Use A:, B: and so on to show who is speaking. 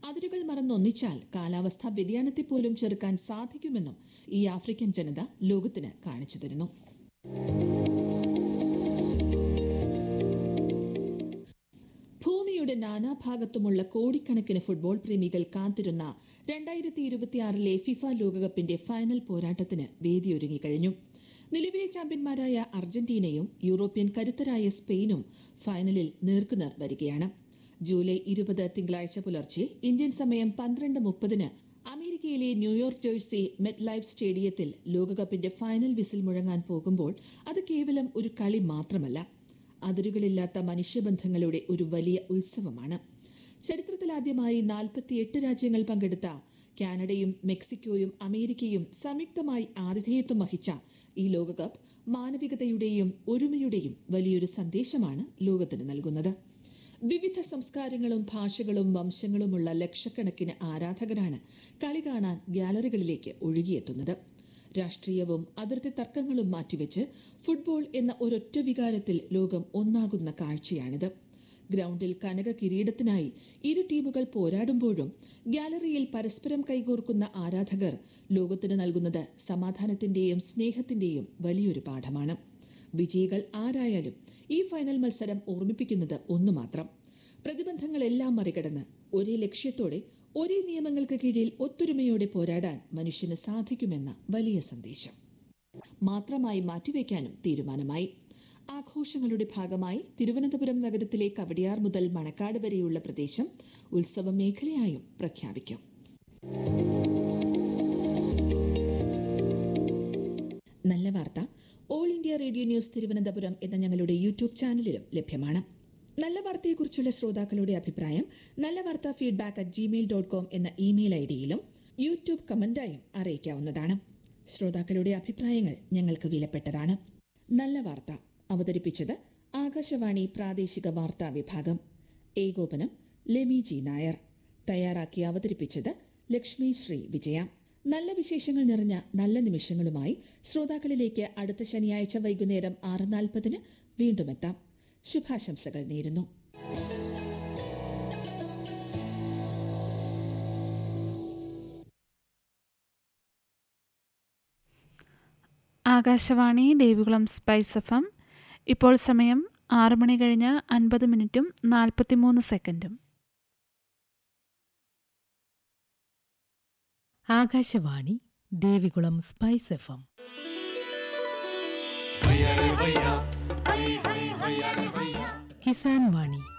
A: അതിരുകൾ മറന്നൊന്നിച്ചാൽ കാലാവസ്ഥാ വ്യതിയാനത്തെ പോലും ചെറുക്കാൻ സാധിക്കുമെന്നും ഈ ആഫ്രിക്കൻ ജനത ലോകത്തിന് കാണിച്ചു തരുന്നു ഭൂമിയുടെ നാനാഭാഗത്തുമുള്ള കോടിക്കണക്കിന് ഫുട്ബോൾ പ്രേമികൾ കാത്തിരുന്ന രണ്ടായിരത്തി ഇരുപത്തിയാറിലെ ഫിഫ ലോകകപ്പിന്റെ ഫൈനൽ പോരാട്ടത്തിന് വേദിയൊരുങ്ങിക്കഴിഞ്ഞു നിലവിലെ ചാമ്പ്യന്മാരായ അർജന്റീനയും യൂറോപ്യൻ കരുത്തരായ സ്പെയിനും ഫൈനലിൽ നേർക്കുനേർ വരികയാണ് ജൂലൈ ഇരുപത് തിങ്കളാഴ്ച പുലർച്ചെ ഇന്ത്യൻ സമയം പന്ത്രണ്ട് മുപ്പതിന് അമേരിക്കയിലെ ന്യൂയോർക്ക് ജേഴ്സി മെറ്റ് ലൈഫ് സ്റ്റേഡിയത്തിൽ ലോകകപ്പിന്റെ ഫൈനൽ വിസിൽ മുഴങ്ങാൻ പോകുമ്പോൾ അത് കേവലം ഒരു കളി മാത്രമല്ല അതിരുകളില്ലാത്ത മനുഷ്യബന്ധങ്ങളുടെ ഒരു വലിയ ഉത്സവമാണ് ചരിത്രത്തിലാദ്യമായി നാൽപ്പത്തിയെട്ട് രാജ്യങ്ങൾ പങ്കെടുത്ത കാനഡയും മെക്സിക്കോയും അമേരിക്കയും സംയുക്തമായി ആതിഥേയത്വം വഹിച്ച ഈ ലോകകപ്പ് മാനവികതയുടെയും ഒരുമയുടെയും വലിയൊരു സന്ദേശമാണ് ലോകത്തിന് നൽകുന്നത് വിവിധ സംസ്കാരങ്ങളും ഭാഷകളും വംശങ്ങളുമുള്ള ലക്ഷക്കണക്കിന് ആരാധകരാണ് കളി കാണാൻ ഗാലറികളിലേക്ക് ഒഴുകിയെത്തുന്നത് രാഷ്ട്രീയവും അതിർത്തി തർക്കങ്ങളും മാറ്റിവെച്ച് ഫുട്ബോൾ എന്ന ഒരൊറ്റ വികാരത്തിൽ ലോകം ഒന്നാകുന്ന കാഴ്ചയാണിത് ഗ്രൗണ്ടിൽ കനക കിരീടത്തിനായി ഇരു ടീമുകൾ പോരാടുമ്പോഴും ഗാലറിയിൽ പരസ്പരം കൈകോർക്കുന്ന ആരാധകർ ലോകത്തിന് നൽകുന്നത് സമാധാനത്തിന്റെയും സ്നേഹത്തിന്റെയും വലിയൊരു പാഠമാണ് വിജയികൾ ആരായാലും ഈ ഫൈനൽ മത്സരം ഓർമ്മിപ്പിക്കുന്നത് ഒന്നു മാത്രം പ്രതിബന്ധങ്ങളെല്ലാം മറികടന്ന് ഒരേ ലക്ഷ്യത്തോടെ ഒരേ നിയമങ്ങൾക്ക് കീഴിൽ ഒത്തൊരുമയോടെ പോരാടാൻ മനുഷ്യന് സാധിക്കുമെന്ന വലിയ സന്ദേശം മാത്രമായി മാറ്റിവെക്കാനും തീരുമാനമായി ആഘോഷങ്ങളുടെ ഭാഗമായി തിരുവനന്തപുരം നഗരത്തിലെ കവടിയാർ മുതൽ മണക്കാട് വരെയുള്ള പ്രദേശം ഉത്സവ മേഖലയായും പ്രഖ്യാപിക്കും നല്ല വാർത്ത All India Radio News Thiruvananthapuram എന്ന ഞങ്ങളുടെ യൂട്യൂബ് ചാനലിലും ലഭ്യമാണ് നല്ല വാർത്തയെക്കുറിച്ചുള്ള ശ്രോതാക്കളുടെ അഭിപ്രായം നല്ല വാർത്ത feedback at Gmail dot com എന്ന ഇമെയിൽ ഐ ഡിയിലും യൂട്യൂബ് കമന്റായും അറിയിക്കാവുന്നതാണ് ശ്രോതാക്കളുടെ അഭിപ്രായങ്ങൾ ഞങ്ങൾക്ക് വിലപ്പെട്ടതാണ് നല്ല വാർത്ത അവതരിപ്പിച്ചത് ആകാശവാണി പ്രാദേശിക വാർത്താ വിഭാഗം ഏകോപനം ലെമി ജി നായർ തയ്യാറാക്കി അവതരിപ്പിച്ചത് ലക്ഷ്മി ശ്രീ വിജയ നല്ല വിശേഷങ്ങൾ നിറഞ്ഞ നല്ല നിമിഷങ്ങളുമായി ശ്രോതാക്കളിലേക്ക് അടുത്ത ശനിയാഴ്ച വൈകുന്നേരം ആറ് നാൽപ്പതിന് വീണ്ടും എത്താം ശുഭാശംസകൾ നേരുന്നു
B: Akashvani Devikulam spice F M ഇപ്പോൾ സമയം ആറ് മണി കഴിഞ്ഞ് അൻപത് മിനിറ്റും നാൽപ്പത്തിമൂന്ന് സെക്കൻഡും
C: Akashvani Devikulam spice F M Kisan വാണി